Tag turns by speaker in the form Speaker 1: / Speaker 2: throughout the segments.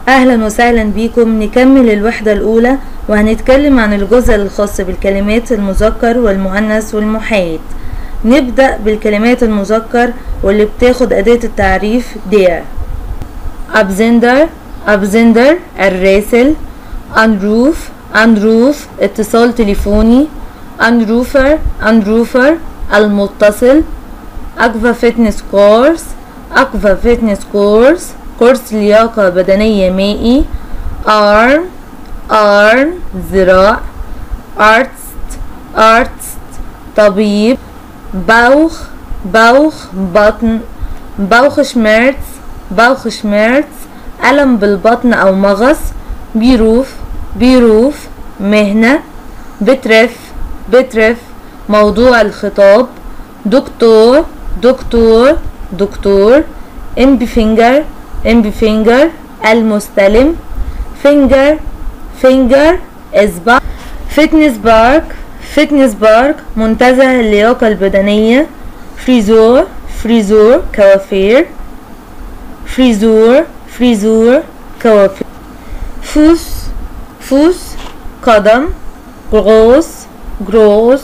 Speaker 1: أهلا وسهلا بيكم نكمل الوحدة الأولى وهنتكلم عن الجزء الخاص بالكلمات المذكر والمؤنث والمحايد نبدأ بالكلمات المذكر واللي بتاخد أداة التعريف der أبزندر أبزندر الراسل أنروف أنروف اتصال تليفوني أنروفر أنروفر المتصل أكفا فيتنس كورس أكفا فيتنس كورس كورس لياقة بدنية مائي arm arm ذراع artist artist طبيب بوخ بوخ بطن بوخ شميرتس بوخ شميرتس ألم بالبطن أو مغص بيروف بيروف مهنة بترف بترف موضوع الخطاب دكتور دكتور دكتور امبي فينجر امبي فينجر المستلم فينجر فينجر اصبع فتنس بارك فتنس بارك منتزه اللياقة البدنية فريزور فريزور كوافير فريزور فريزور كوافير فوس فوس قدم غروس غروس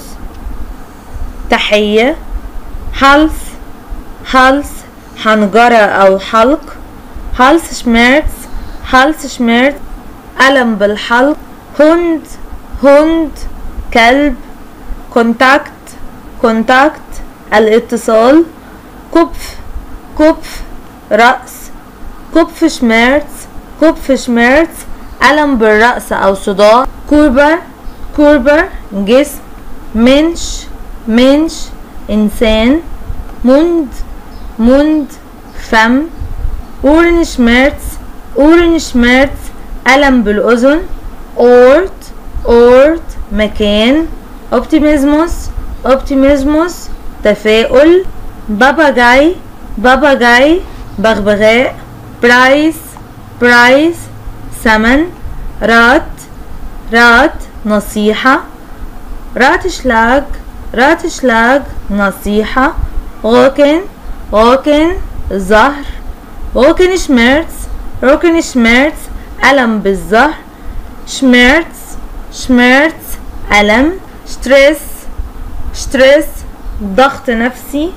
Speaker 1: تحية هالس هالس حنجرة أو حلق هالس شميرتس هالس شميرتس ألم بالحلق هند هند كلب كونتاكت كونتاكت الاتصال كبف كبف رأس كبف شميرتس كبف شميرتس ألم بالرأس أو صداع كوربر كوربر جسم منش منش إنسان مند مند فم أورن شميرتس أورن شميرتس ألم بالأذن أورت أورت مكان أوبتيميزموس أوبتيميزموس تفاؤل بابا جاي بابا جاي بغبغاء برايس برايس ثمن رات رات نصيحة راتشلاج راتشلاج نصيحة غوكن غوكن زهر غوكن شميرتس غوكن شميرتس ألم بالزهر شميرتس شميرتس ألم ستريس ستريس ضغط نفسي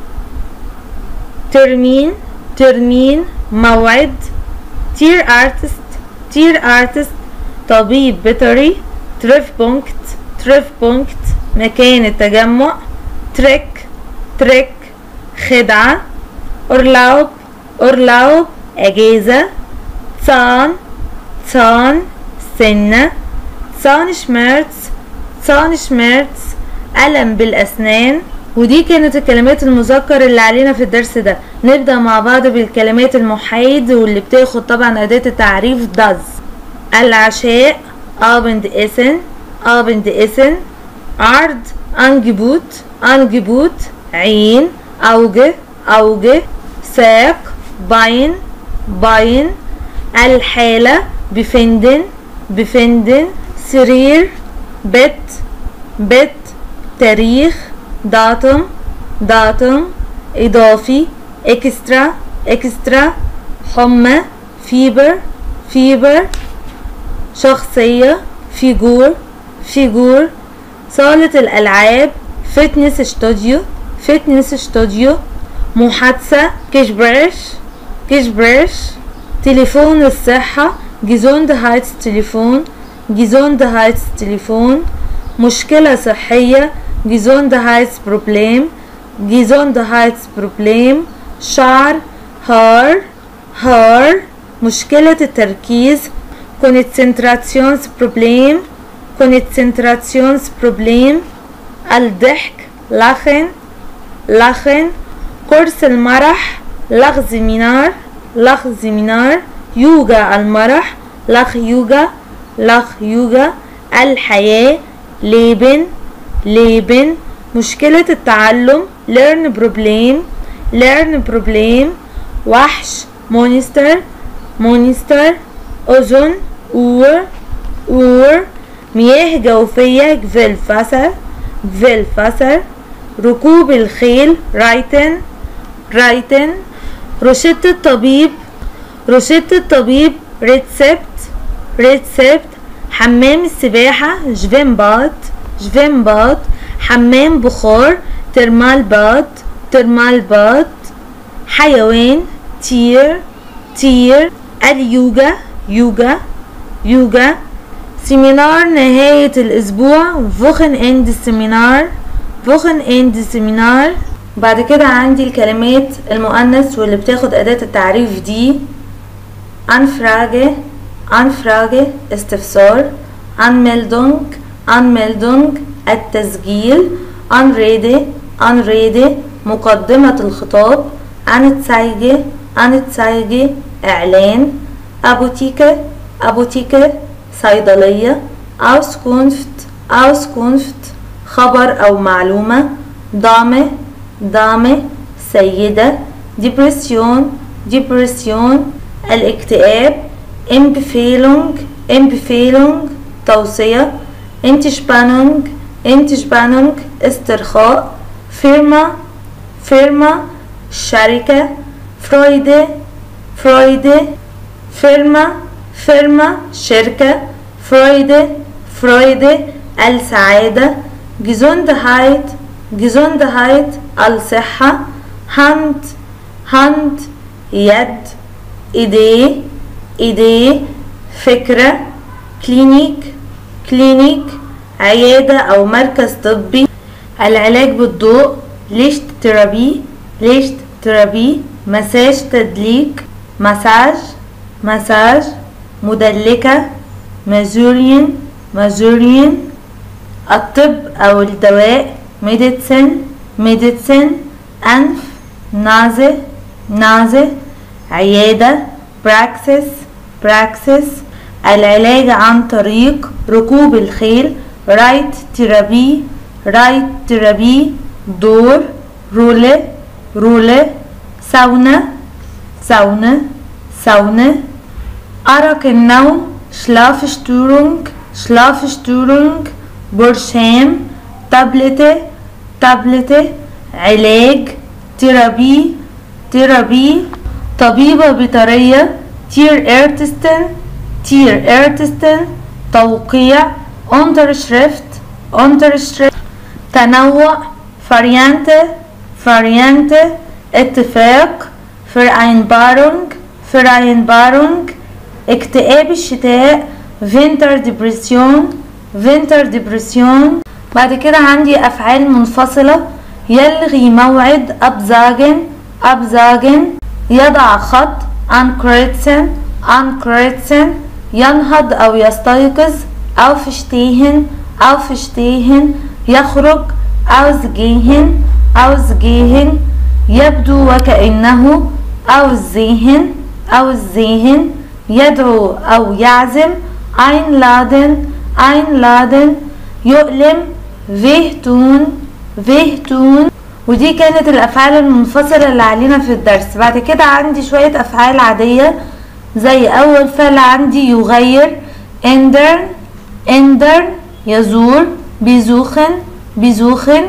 Speaker 1: ترمين ترمين موعد تير ارتست تير ارتست طبيب بيطري تريف بونكت تريف بونكت مكان التجمع تريك تريك خدعة أورلاوب أورلاوب أجازة صان صان سنة صان شميرتس صان شميرتس ألم بالأسنان ودي كانت الكلمات المذكر اللي علينا في الدرس ده نبدأ مع بعض بالكلمات المحايد واللي بتاخد طبعا أداة التعريف does العشاء Abend essen Abend essen عرض Angebot Angebot عين أوجه أوجه ساق باين باين الحالة befinden befinden سرير بيت بيت تاريخ داتم داتم إضافي إكسترا إكسترا حمى فيبر فيبر شخصية فيجور فيجور صالة الألعاب فتنس استوديو فتنس استوديو محادثة كشبرش كشبرش تليفون الصحة جيزوند هايتس تليفون جيزوند هايتس تليفون مشكلة صحية جيزوند هايتس بروبليم جيزوند هايتس بروبليم شعر هار هار مشكلة التركيز كونتسنتراتيونز بروبليم كونتسنتراتيونز بروبليم الضحك لخن لخن كورس المرح لغ زمينار لغ زمينار يوجا المرح لغ يوجا لغ يوجا الحياة ليبن ليبن مشكلة التعلم learn problem learn problem وحش مونستر مونستر أذن اور اور مياه جوفية جفلفسر جفلفسر ركوب الخيل رايتن رايتن روشتة الطبيب روشتة الطبيب ريتسبت ريتسبت حمام السباحة جفنباد جفنباد حمام بخار ترمال باد ترمال باد حيوان تير تير اليوجا يوجا يوجا سيمينار نهاية الأسبوع فوخن اند سيمينار فوخن اند سيمينار بعد كده عندي الكلمات المؤنث واللي بتاخد أداة التعريف دي أنفراجة أنفراجة استفسار Anmeldung Anmeldung التسجيل Anrede Anrede مقدمة الخطاب Anzeige Anzeige إعلان أبوتيكة أبوتيكة صيدلية Auskunft Auskunft خبر أو معلومة دامة دامة سيدة Depression Depression الاكتئاب Empfehlung Empfehlung توصية Entspannung Entspannung استرخاء فيرما فيرما شركة فرويدة فرويدة فيرما فيرما شركة فرويدة فرويدة السعادة Gesundheit Gesundheit الصحة Hand Hand يد إيديه إيديه فكرة كلينيك كلينيك عيادة أو مركز طبي العلاج بالضوء ليشت ترابي ليشت ترابي مساج تدليك مساج مساج مدلكة مازورين مازورين الطب أو الدواء ميديسن ميديسن أنف نازة نازة عيادة براكسس براكسس العلاج عن طريق ركوب الخيل رايت تيرابي رايت تيرابي دور رولة رولة ساونا ساونا ساونا أرق النوم Schlafstörung Schlafstörung برشام تابلته تابلته علاج تيرابي تيرابي طبيبة بيطرية تير ايرتستن تير ايرتستن توقيع unterschrift unterschrift تنوع فاريانته فاريانته اتفاق Vereinbarung Vereinbarung اكتئاب الشتاء winter depression winter depression بعد كده عندي أفعال منفصلة يلغي موعد أبزاجن أبزاجن يضع خط ankreuzen ankreuzen ينهض أو يستيقظ aufstehen aufstehen يخرج ausgehen ausgehen يبدو وكأنه aussehen aussehen يدعو أو يعزم einladen einladen يؤلم wehtun wehtun ودي كانت الأفعال المنفصلة اللي علينا في الدرس بعد كده عندي شوية أفعال عادية زي أول فعل عندي يغير ändern ändern يزور besuchen besuchen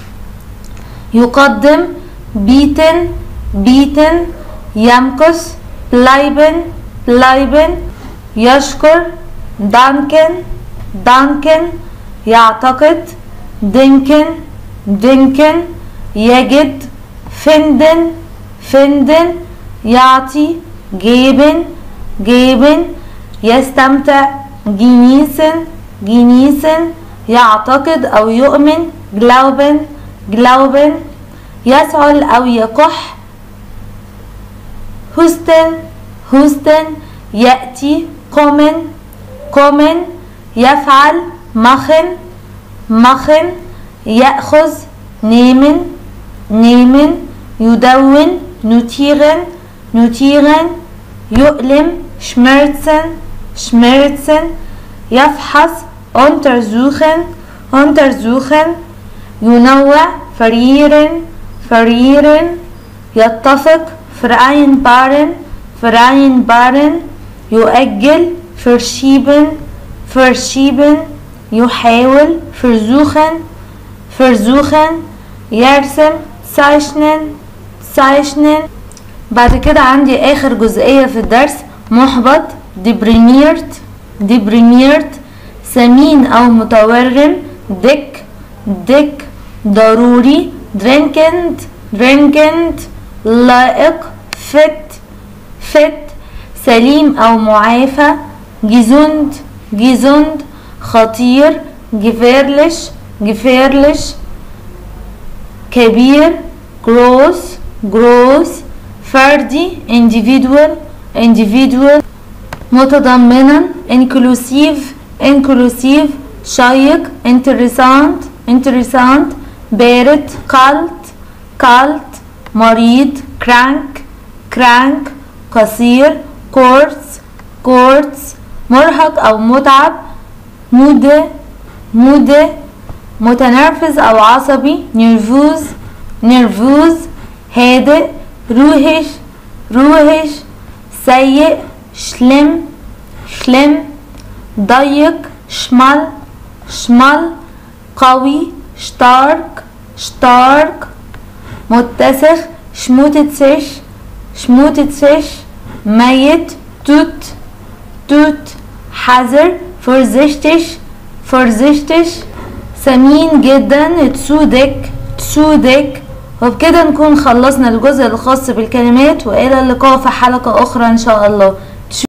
Speaker 1: يقدم bieten bieten يمكث bleiben bleiben يشكر danken danken يعتقد denken denken يجد finden finden يعطي geben geben يستمتع genießen genießen يعتقد أو يؤمن glauben glauben يسعل أو يكح husten husten يأتي kommen kommen يفعل machen machen يأخذ nehmen nehmen يدون notieren notieren يؤلم schmerzen schmerzen يفحص untersuchen untersuchen ينوع verlieren verlieren يتفق vereinbaren vereinbaren يؤجل verschieben verschieben يحاول versuchen versuchen يرسم zeichnen zeichnen بعد كده عندي اخر جزئية في الدرس محبط deprimiert deprimiert سمين أو متورم dick dick ضروري dringend dringend لائق fit fit سليم أو معافى gesund gesund خطير gefährlich gefährlich كبير gross gross فردي individual individual متضمنا inclusive inclusive شيق interessant interessant بارد kalt kalt مريض crank crank قصير course course مرهق أو متعب مودة مودة متنرفز أو عصبي نيرفوز نيرفوز هادئ روهش روهش سيء شلم شلم ضيق شمال شمال قوي شتارك شتارك متسخ شموتتسش شموتتسش ميت توت توت حذر فرزشتش فرزشتش سمين جدا تسودك تسودك وبكده نكون خلصنا الجزء الخاص بالكلمات والى اللقاء في حلقة اخرى ان شاء الله